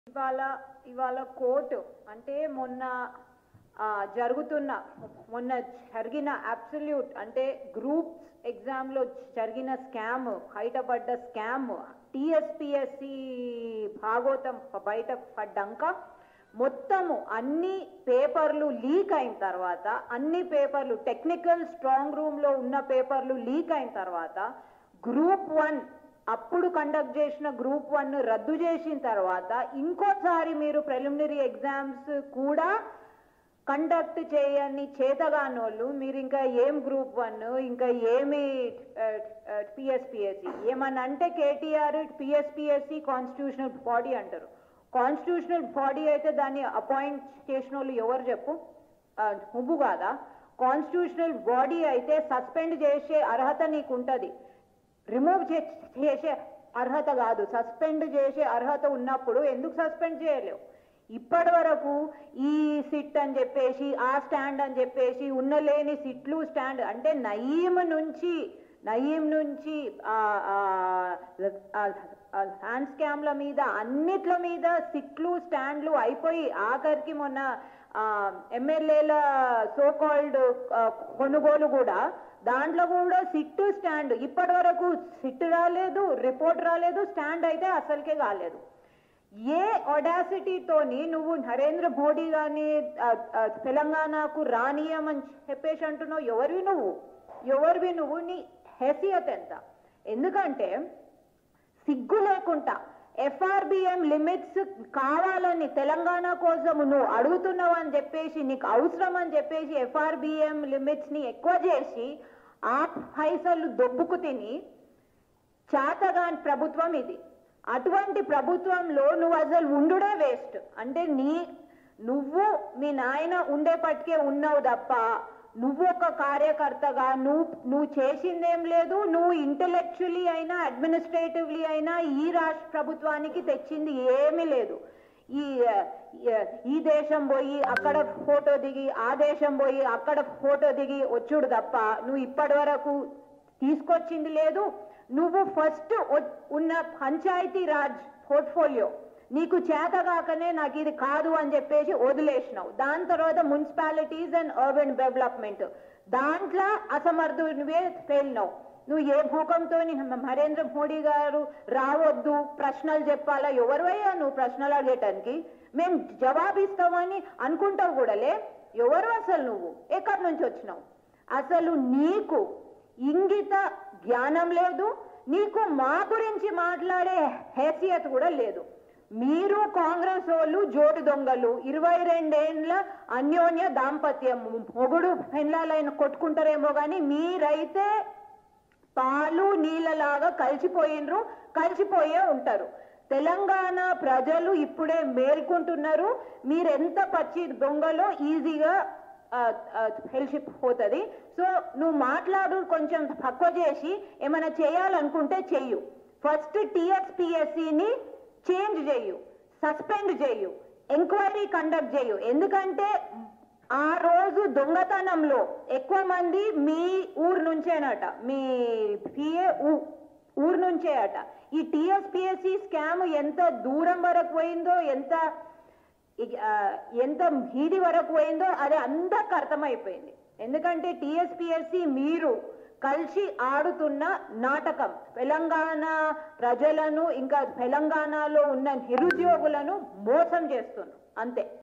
ఇవాళ ఇవాళ కోర్టు అంటే మొన్న ఆ, జరుగుతున్న మొన్న జరిగిన అబ్సల్యూట్ అంటే గ్రూప్స్ ఎగ్జామ్లో జరిగిన స్కామ్ బయటపడ్డ స్కామ్ టిఎస్పిఎస్సి భాగోతం బయట పడ్డాక మొత్తము అన్ని పేపర్లు లీక్ అయిన తర్వాత అన్ని పేపర్లు టెక్నికల్ స్ట్రాంగ్ రూమ్లో ఉన్న పేపర్లు లీక్ అయిన తర్వాత గ్రూప్ వన్ అప్పుడు కండక్ట్ చేసిన గ్రూప్ వన్ రద్దు చేసిన తర్వాత ఇంకోసారి మీరు ప్రిలిమినరీ ఎగ్జామ్స్ కూడా కండక్ట్ చేయని చేతగానోళ్ళు మీరు ఇంకా ఏం గ్రూప్ వన్ ఇంకా ఏమి పిఎస్పిఎస్సి ఏమన్నా అంటే కేటీఆర్ పిఎస్పిఎస్సి కాన్స్టిట్యూషనల్ బాడీ అంటారు కాన్స్టిట్యూషనల్ బాడీ అయితే దాన్ని అపాయింట్ చేసిన వాళ్ళు ఎవరు చెప్పు ఆ, నువ్వు కాదా కాన్స్టిట్యూషనల్ బాడీ అయితే సస్పెండ్ చేసే అర్హత నీకు ఉంటుంది రిమూవ్ చేసే అర్హత కాదు సస్పెండ్ చేసే అర్హత ఉన్నప్పుడు ఎందుకు సస్పెండ్ చేయలేవు ఇప్పటి వరకు ఈ సిట్ అని చెప్పేసి ఆ స్టాండ్ అని చెప్పేసి ఉన్న లేని సిట్లు స్టాండ్ అంటే నయీం నుంచి నయీం నుంచి హ్యాండ్ స్కామ్ల మీద అన్నిట్ల మీద సిట్లు స్టాండ్లు అయిపోయి ఆఖరికి మొన్న ఎమ్మెల్యేల సో కాల్డ్ కొనుగోలు కూడా దాంట్లో కూడా సిట్ స్టాండ్ ఇప్పటి వరకు సిట్ రాలేదు రిపోర్ట్ రాలేదు స్టాండ్ అయితే అసలుకే కాలేదు ఏ ఒడాసిటీతోని నువ్వు నరేంద్ర మోడీ గాని ఆ, ఆ, తెలంగాణకు రానియమని చెప్పేసి అంటున్నావు ఎవరివి నువ్వు ఎవరివి నువ్వు నీ హెసియత్ ఎంత ఎందుకంటే సిగ్గు లేకుండా ఎఫ్ఆర్బిఎం లిమిట్స్ కావాలని తెలంగాణ కోసం నువ్వు అడుగుతున్నావు అని చెప్పేసి నీకు అవసరం అని చెప్పేసి ఎఫ్ఆర్బిఎం లిమిట్స్ ని ఎక్కువ చేసి ఆ పైసలు దొబ్బుకు తిని చేతగాని ప్రభుత్వం ఇది అటువంటి ప్రభుత్వంలో నువ్వు అసలు ఉండుడే వేస్ట్ అంటే నీ నువ్వు మీ నాయన ఉండేపటికే ఉన్నావు తప్ప నువ్వు ఒక కార్యకర్తగా నువ్వు నువ్వు చేసిందేం లేదు నువ్వు ఇంటలెక్చువలీ అయినా అడ్మినిస్ట్రేటివ్లీ అయినా ఈ రాష్ట్ర ప్రభుత్వానికి తెచ్చింది ఏమీ లేదు ఈ ఈ- ఈ దేశం పోయి అక్కడ ఫోటో దిగి ఆ దేశం పోయి అక్కడ ఫోటో దిగి వచ్చుడు తప్ప నువ్వు ఇప్పటి వరకు తీసుకొచ్చింది లేదు నువ్వు ఫస్ట్ ఉన్న పంచాయతీ రాజ్ పోర్ట్ఫోలియో నీకు చేతగాకనే నాకు ఇది కాదు అని చెప్పేసి వదిలేసినావు దాని తర్వాత మున్సిపాలిటీస్ అండ్ అర్బన్ డెవలప్మెంట్ దాంట్లో అసమర్థునివే తేలినావు నువ్వు ఏ భూకంతో నరేంద్ర మోడీ గారు రావద్దు ప్రశ్నలు చెప్పాలా ఎవరివయ్యా నువ్వు ప్రశ్నలు అడిగేటానికి మేము జవాబిస్తామని అనుకుంటావు కూడాలే ఎవరు అసలు నువ్వు ఎక్కడి నుంచి వచ్చినావు అసలు నీకు ఇంగిత జ్ఞానం లేదు నీకు మా గురించి మాట్లాడే హేసియత్ కూడా లేదు మీరు కాంగ్రెస్ వాళ్ళు జోడు దొంగలు ఇరవై రెండేండ్ల అన్యోన్య దాంపత్యం మొగుడు పెళ్ళాలైన కొట్టుకుంటారేమో కానీ మీరైతే పాలు నీళ్ళలాగా కలిసిపోయినరు కలిసిపోయే ఉంటారు తెలంగాణ ప్రజలు ఇప్పుడే మేల్కొంటున్నారు మీరెంత పచ్చి దొంగలో ఈజీగా ఆ, ఆ, తెలిసిపోతుంది సో నువ్వు మాట్లాడు కొంచెం తక్కువ చేసి ఏమైనా చేయాలనుకుంటే చెయ్యు ఫస్ట్ టిఎస్పిఎస్సిని చేంజ్ చేయు సస్పెండ్ చేయు ఎంక్వైరీ కండక్ట్ చేయు ఎందుకంటే ఆ రోజు దొంగతనంలో ఎక్కువ మంది మీ ఊరు నుంచేనట మీ పిఏ ఊరు నుంచే అట ఈ టిఎస్పిఎస్సి స్కామ్ ఎంత దూరం వరకు పోయిందో ఎంత ఇ- ఆ, ఎంత వీధి వరకు పోయిందో అది అందరికి అర్థమైపోయింది ఎందుకంటే టిఎస్పిఎస్సి మీరు కలిసి ఆడుతున్న నాటకం తెలంగాణ ప్రజలను ఇంకా తెలంగాణలో ఉన్న నిరుద్యోగులను మోసం చేస్తున్నారు అంతే